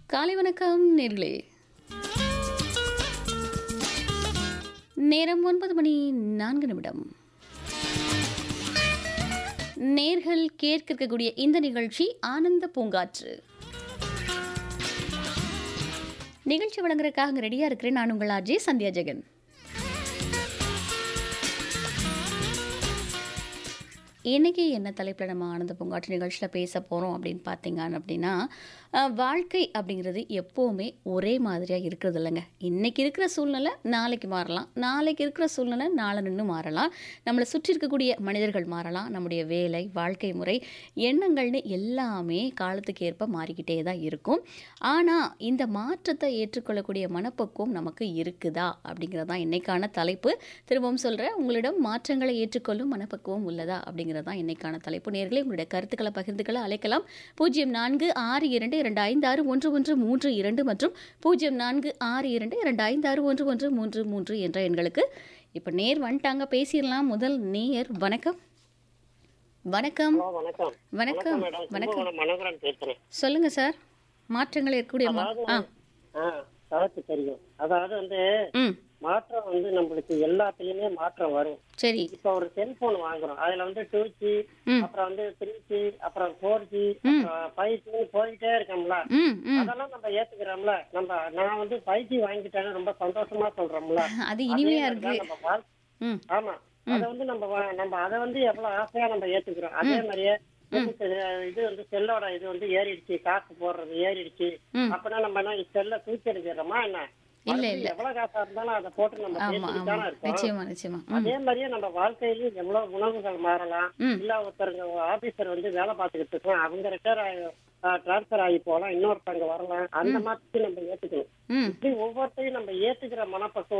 காலை வணக்கம் நேர்களே நேரம் ஒன்பது மணி நான்கு நிமிடம் நேர்கள் கேட்க இருக்கக்கூடிய இந்த நிகழ்ச்சி ஆனந்த பூங்காற்று நிகழ்ச்சி வழங்குறதுக்காக ரெடியா இருக்கிறேன் நான் உங்கள் ஆர்ஜே சந்தியா ஜெகன் இன்னைக்கு என்ன தலைப்பில் நம்ம ஆனந்த பூங்காற்று நிகழ்ச்சியில் பேச போகிறோம் அப்படின்னு பார்த்தீங்க அப்படின்னா அஹ், வாழ்க்கை அப்படிங்கிறது எப்போவுமே ஒரே மாதிரியாக இருக்கிறது இல்லைங்க இன்னைக்கு இருக்கிற சூழ்நிலை நாளைக்கு மாறலாம் நாளைக்கு இருக்கிற சூழ்நிலை நாளை நின்று மாறலாம் நம்மளை சுற்றி இருக்கக்கூடிய மனிதர்கள் மாறலாம் நம்முடைய வேலை வாழ்க்கை முறை எண்ணங்கள்னு எல்லாமே காலத்துக்கு ஏற்ப மாறிக்கிட்டே தான் இருக்கும் ஆனால் இந்த மாற்றத்தை ஏற்றுக்கொள்ளக்கூடிய மனப்பக்குவம் நமக்கு இருக்குதா அப்படிங்கிறது தான் இன்னைக்கான தலைப்பு திரும்பவும் சொல்கிறேன் உங்களிடம் மாற்றங்களை ஏற்றுக்கொள்ளும் மனப்பக்குவம் உள்ளதா அப்படிங்கிறது தான் இன்னைக்கான தலைப்பு நேர்களே உங்களுடைய கருத்துக்களை பகிர்ந்துக்களை அழைக்கலாம் பூஜ்ஜியம் நான்கு ஆறு இரண்டு இரண்டு ஐந்து ஆறு ஒன்று ஒன்று மூன்று இரண்டு மற்றும் பூஜ்ஜியம் நான்கு ஆறு இரண்டு இரண்டு ஐந்து ஆறு ஒன்று ஒன்று மூன்று மூன்று என்ற எண்களுக்கு இப்போ நேர் வந்துட்டாங்க பேசிடலாம் முதல் நேயர் வணக்கம் வணக்கம் ஹலோ வணக்கம் வணக்கம் மேடம் வணக்கம் கும்பகோணம் மனோகரன் பேசுறேன் சொல்லுங்க சார் மாற்றங்கள் இருக்கக்கூடிய மா- அதாவது ஆ ஆ கருத்து தெரியும் அதாவது வந்து ம் மாற்றம் வந்து நம்மளுக்கு எல்லாத்துலயுமே மாற்றம் வரும் சரி இப்ப ஒரு செல்போன் வாங்குறோம் அதுல வந்து டூ ஜி ம். அப்புறம் வந்து த்ரீ ஜி அப்புறம் ஃபோர் ஜி அப்புறம் ஃபைவ் ஜி போயிட்டே இருக்கோம்ல ம் ம் அதெல்லாம் நம்ம ஏத்துக்கிறோம்ல நம்ம நான் வந்து ஃபைவ் ஜி வாங்கிட்டேன்னு ரொம்ப சந்தோஷமா சொல்றோம்ல அது இனிமையா அதே இருக்கு மாதிரிதான் நம்ம வாழ்- ம் ஆமா அத வந்து நம்ம வா- நம்ம அத வந்து எவ்வளவு ஆசையா நம்ம ஏத்துக்கிறோம் அதே மாதிரியே இதுக்கு இது வந்து செல்லோட இது வந்து ஏறிடுச்சு காசு போடுறது ஏறிடுச்சு ம். அப்படின்னா நம்ம என்ன செல்ல தூக்கி எறிஞ்சிடறோமா என்ன இல்ல, மறுபடியும் எவ்வளவு காசா இருந்தாலும் அதை போட்டு நம்ம ஆமா பேசிட்டு ஆமா தானே இருக்கோம் நிச்சயமா நிச்சயமா ம் அதே மாதிரியே நம்ம வாழ்க்கையிலயும் எவ்வளவு உணவுகள் மாறலாம் ம். இல்ல ஒருத்தருங்க ஆபீசர் வந்து வேலை பார்த்துக்கிட்டு இருக்கோம் அவங்க ரிட்டையர் ஆகி டிரான்ஸ்பர் ஆகி போகலாம் இன்னொருத்தவங்க வரலாம் அந்த மாதிரி நம்ம ஏத்துக்கணும் ம் இப்படி ஒவ்வொருத்தையும் நம்ம ஏத்துக்கிற மனப்பக்குவம்